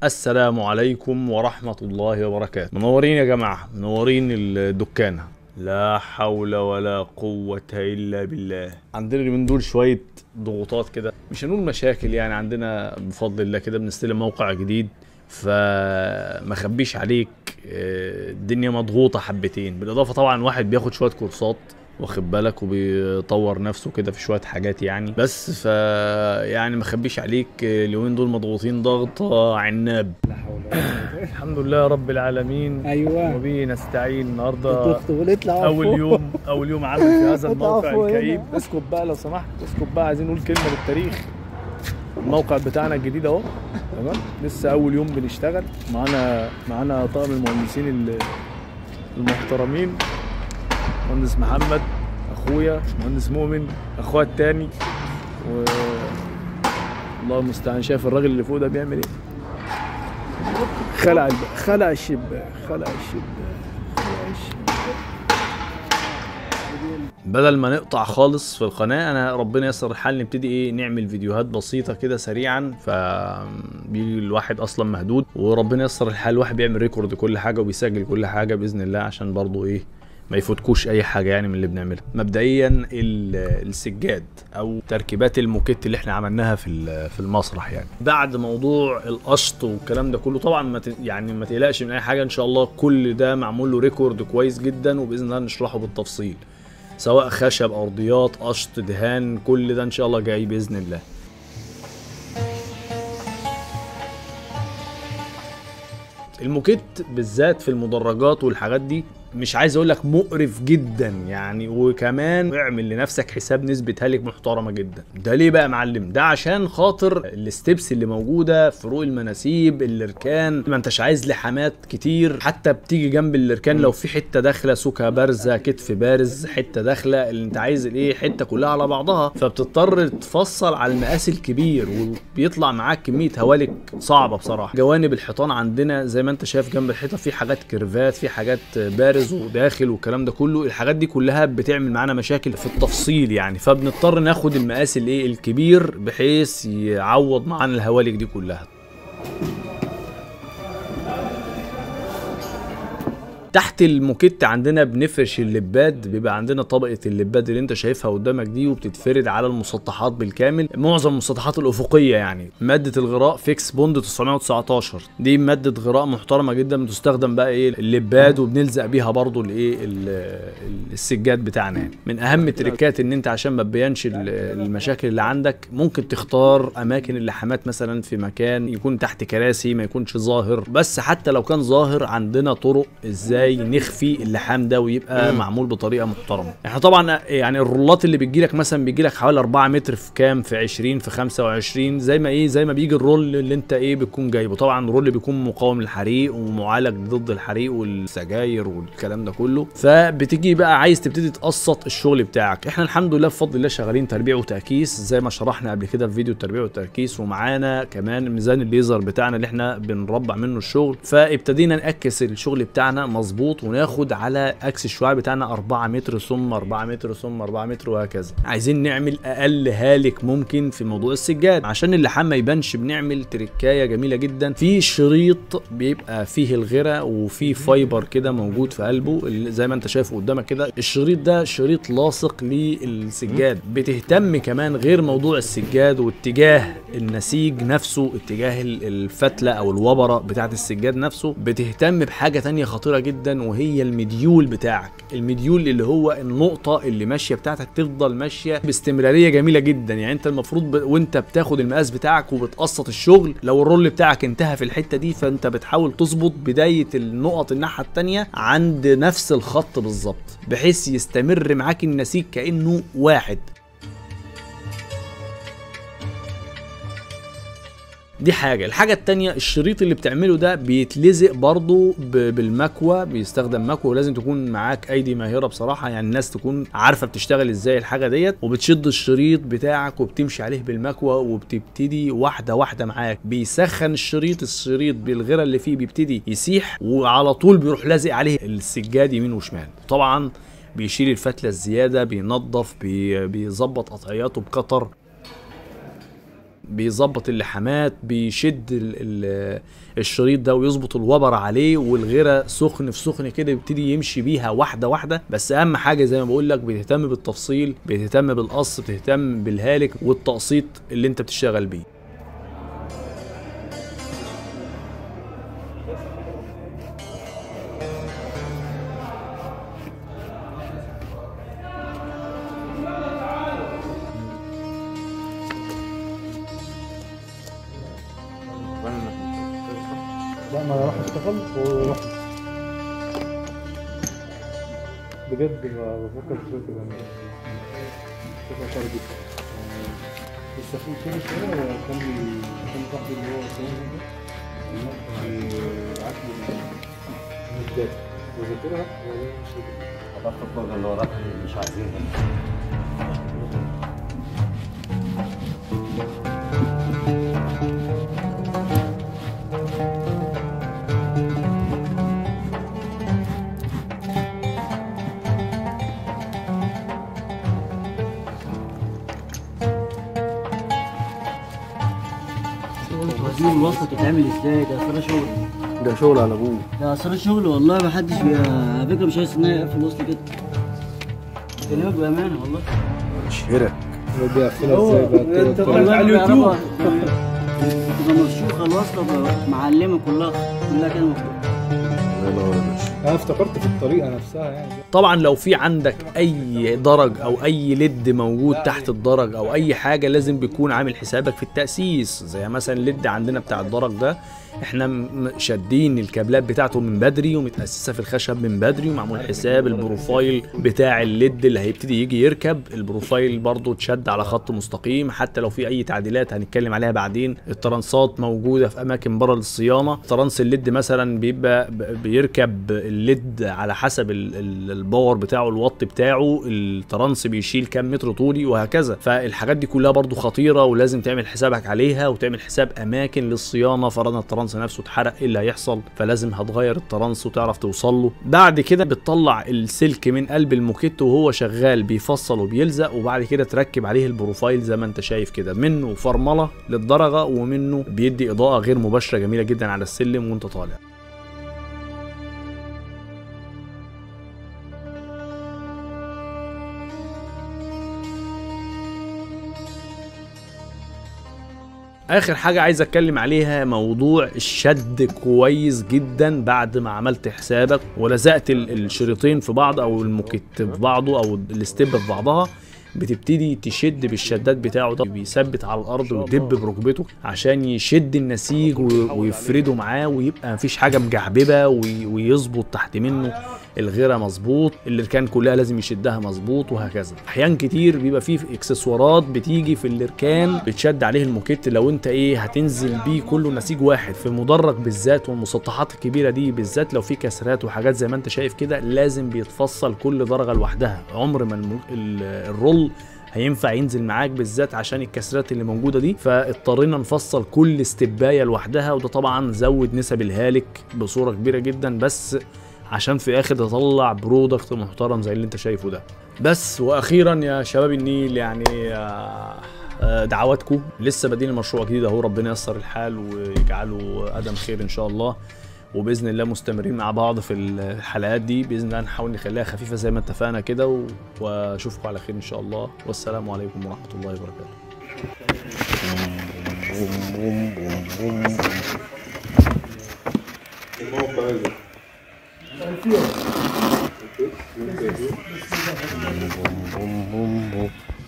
السلام عليكم ورحمة الله وبركاته منورين يا جماعة منورين الدكانة لا حول ولا قوة إلا بالله عندنا اليومين دول شوية ضغوطات كده مش هنقول مشاكل يعني عندنا بفضل الله كده بنستلم موقع جديد فما خبيش عليك آه، الدنيا مضغوطة حبتين بالإضافة طبعا واحد بياخد شوية كورسات واخد بالك وبيطور نفسه كده في شويه حاجات يعني بس ف يعني ما اخبيش عليك آه، اليومين دول مضغوطين ضغطه عناب لا حول ولا قوة الحمد لله رب العالمين ايوه وبه نستعين النهارده تخطب اطلع اول يوم اول يوم عمل في هذا الموقع اطلع فوق هنا. الكئيب اسكت بقى لو سمحت اسكت بقى عايزين نقول كلمه للتاريخ الموقع بتاعنا الجديد اهو تمام لسه اول يوم بنشتغل معانا معانا طاقم المهندسين ال- المحترمين مهندس محمد اخويا مهندس مؤمن اخويا التاني و الله المستعان شايف الراجل اللي فوق ده بيعمل ايه خلع الب... خلع الشباك خلع الشباك خلع الشباك بدل ما نقطع خالص في القناه انا ربنا ييسر الحال نبتدي ايه نعمل فيديوهات بسيطه كده سريعا فبيجي الواحد اصلا مهدود وربنا ييسر الحال الواحد بيعمل ريكورد كل حاجه وبيسجل كل حاجه باذن الله عشان برضو ايه ما يفوتكوش اي حاجه يعني من اللي بنعملها مبدئيا ال- السجاد او تركيبات الموكيت اللي احنا عملناها في ال- في المسرح يعني بعد موضوع القشط والكلام ده كله طبعا ما ت- يعني ما تقلقش من اي حاجه ان شاء الله كل ده معمول له ريكورد كويس جدا وباذن الله نشرحه بالتفصيل سواء خشب ارضيات قشط دهان كل ده ان شاء الله جاي باذن الله الموكيت بالذات في المدرجات والحاجات دي مش عايز اقول لك مقرف جدا يعني وكمان اعمل لنفسك حساب نسبة هالك محترمة جدا ده ليه بقى يا معلم ده عشان خاطر الستبس اللي موجودة فروق المناسيب الاركان ما انتش عايز لحامات كتير حتى بتيجي جنب الاركان لو في حتة داخلة سوكة بارزة كتف بارز حتة داخلة اللي انت عايز الايه حتة كلها على بعضها فبتضطر تفصل على المقاس الكبير وبيطلع معاك كمية هوالك صعبة بصراحة جوانب الحيطان عندنا زي ما انت شايف جنب الحيطة في حاجات كيرفات في حاجات بارز وداخل والكلام ده كله الحاجات دي كلها بتعمل معانا مشاكل في التفصيل يعني فبنضطر ناخد المقاس الايه الكبير بحيث يعوض معانا الهوالك دي كلها تحت الموكيت عندنا بنفرش اللباد بيبقى عندنا طبقة اللباد اللي انت شايفها قدامك دي وبتتفرد على المسطحات بالكامل معظم المسطحات الأفقية يعني مادة الغراء فيكس بوند 919 دي مادة غراء محترمة جدا بتستخدم بقى ايه اللباد وبنلزق بيها برضو الايه ال- ال- السجاد بتاعنا يعني من اهم التريكات ان انت عشان ما تبينش ال- المشاكل اللي عندك ممكن تختار اماكن اللحامات مثلا في مكان يكون تحت كراسي ما يكونش ظاهر بس حتى لو كان ظاهر عندنا طرق ازاي نخفي اللحام ده ويبقى معمول بطريقه محترمه احنا طبعا يعني الرولات اللي بتجيلك مثلا بيجيلك حوالي 4 متر في كام في 20 في 25 زي ما ايه زي ما بيجي الرول اللي انت ايه بتكون جايبه طبعا الرول بيكون مقاوم للحريق ومعالج ضد الحريق والسجاير والكلام ده كله فبتيجي بقى عايز تبتدي تقسط الشغل بتاعك احنا الحمد لله بفضل الله شغالين تربيع وتاكيس زي ما شرحنا قبل كده في فيديو التربيع والتركيس ومعانا كمان ميزان الليزر بتاعنا اللي احنا بنربع منه الشغل فابتدينا نأكس الشغل بتاعنا مظبوط وناخد على اكس الشعاع بتاعنا 4 متر ثم 4 متر ثم 4 متر وهكذا عايزين نعمل اقل هالك ممكن في موضوع السجاد عشان اللحام ما يبانش بنعمل تركايه جميله جدا في شريط بيبقى فيه الغرة وفيه فايبر كده موجود في قلبه اللي زي ما انت شايف قدامك كده الشريط ده شريط لاصق للسجاد بتهتم كمان غير موضوع السجاد واتجاه النسيج نفسه اتجاه ال- الفتله او الوبره بتاعت السجاد نفسه بتهتم بحاجه تانية خطيره جدا وهي المديول بتاعك المديول اللي هو النقطه اللي ماشيه بتاعتك تفضل ماشيه باستمراريه جميله جدا يعني انت المفروض ب... وانت بتاخد المقاس بتاعك وبتقسط الشغل لو الرول بتاعك انتهى في الحته دي فانت بتحاول تظبط بدايه النقط الناحيه التانية عند نفس الخط بالظبط بحيث يستمر معاك النسيج كانه واحد دي حاجة الحاجة التانية الشريط اللي بتعمله ده بيتلزق برضو ب- بالمكوى بيستخدم مكوى ولازم تكون معاك ايدي ماهرة بصراحة يعني الناس تكون عارفة بتشتغل ازاي الحاجة ديت وبتشد الشريط بتاعك وبتمشي عليه بالمكوى وبتبتدي واحدة واحدة معاك بيسخن الشريط الشريط بالغيرة اللي فيه بيبتدي يسيح وعلى طول بيروح لازق عليه السجاد يمين وشمال طبعا بيشيل الفتلة الزيادة بينظف بي- بيظبط قطعياته بقطر بيظبط اللحامات بيشد ال ال الشريط ده ويظبط الوبر عليه والغيره سخن في سخن كده يبتدي يمشي بيها واحده واحده بس اهم حاجه زي ما بقول لك بتهتم بالتفصيل بتهتم بالقص بتهتم بالهالك والتقسيط اللي انت بتشتغل بيه لا ما راح اشتغل وراح بجد ب- بفكر في فكرة يعني فكرة تارجت بس اخوه كل شوية كان لي كان صاحبي اللي هو سامي ده يبعت لي الداتا وذاكرها ولا مش كده حضرت الطاقة اللي وراك مش عايزينها وزير الوسط بتتعمل ازاي ده اثر شغل ده شغل على ابوه ده اثر شغل والله ما حدش بي... على فكره مش عايز ان أنا اقفل الوصل كده كلامك بامانه والله شهرك ودي اقفلها ازاي بقى انت والله على اليوتيوب تبقى مفشوخه الوصله بقى معلمه كلها كلها كده مفتوحه انا افتكرت في الطريقة نفسها يعني طبعا لو في عندك اي درج او اي ليد موجود تحت الدرج او اي حاجه لازم بيكون عامل حسابك في التاسيس زي مثلا الليد عندنا بتاع الدرج ده احنا م- شادين الكابلات بتاعته من بدري ومتاسسه في الخشب من بدري ومعمول حساب البروفايل بتاع الليد اللي هيبتدي يجي يركب البروفايل برضو اتشد على خط مستقيم حتى لو في اي تعديلات هنتكلم عليها بعدين الترانسات موجوده في اماكن بره للصيانه ترانس الليد مثلا بيبقى ب- بيركب الليد على حسب ال- ال- الباور بتاعه الوات بتاعه الترانس بيشيل كام متر طولي وهكذا فالحاجات دي كلها برضو خطيره ولازم تعمل حسابك عليها وتعمل حساب اماكن للصيانه فرضنا الترانس نفسه اتحرق ايه اللي هيحصل فلازم هتغير الترانس وتعرف توصل له بعد كده بتطلع السلك من قلب الموكيت وهو شغال بيفصل وبيلزق وبعد كده تركب عليه البروفايل زي ما انت شايف كده منه فرمله للدرجه ومنه بيدي اضاءه غير مباشره جميله جدا على السلم وانت طالع اخر حاجه عايز اتكلم عليها موضوع الشد كويس جدا بعد ما عملت حسابك ولزقت ال- الشريطين في بعض او الموكيت في بعضه او الستيب في بعضها بتبتدي تشد بالشداد بتاعه ده بيثبت على الارض ويدب بركبته عشان يشد النسيج و- ويفرده معاه ويبقى مفيش حاجه مجعببه وي- ويظبط تحت منه الغيره مظبوط الاركان كلها لازم يشدها مظبوط وهكذا احيان كتير بيبقى فيه اكسسوارات بتيجي في الاركان بتشد عليه الموكيت لو انت ايه هتنزل بيه كله نسيج واحد في المدرج بالذات والمسطحات الكبيره دي بالذات لو في كسرات وحاجات زي ما انت شايف كده لازم بيتفصل كل درجه لوحدها عمر ما المو... ال- الرول هينفع ينزل معاك بالذات عشان الكسرات اللي موجوده دي فاضطرينا نفصل كل استبايه لوحدها وده طبعا زود نسب الهالك بصوره كبيره جدا بس عشان في الاخر تطلع برودكت محترم زي اللي انت شايفه ده بس واخيرا يا شباب النيل يعني آه، آه، دعواتكم لسه بادئين المشروع جديد اهو ربنا ييسر الحال ويجعله ادم خير ان شاء الله وباذن الله مستمرين مع بعض في الحلقات دي باذن الله نحاول نخليها خفيفه زي ما اتفقنا كده و- واشوفكم على خير ان شاء الله والسلام عليكم ورحمه الله وبركاته الموقع ده بوم بوم بوم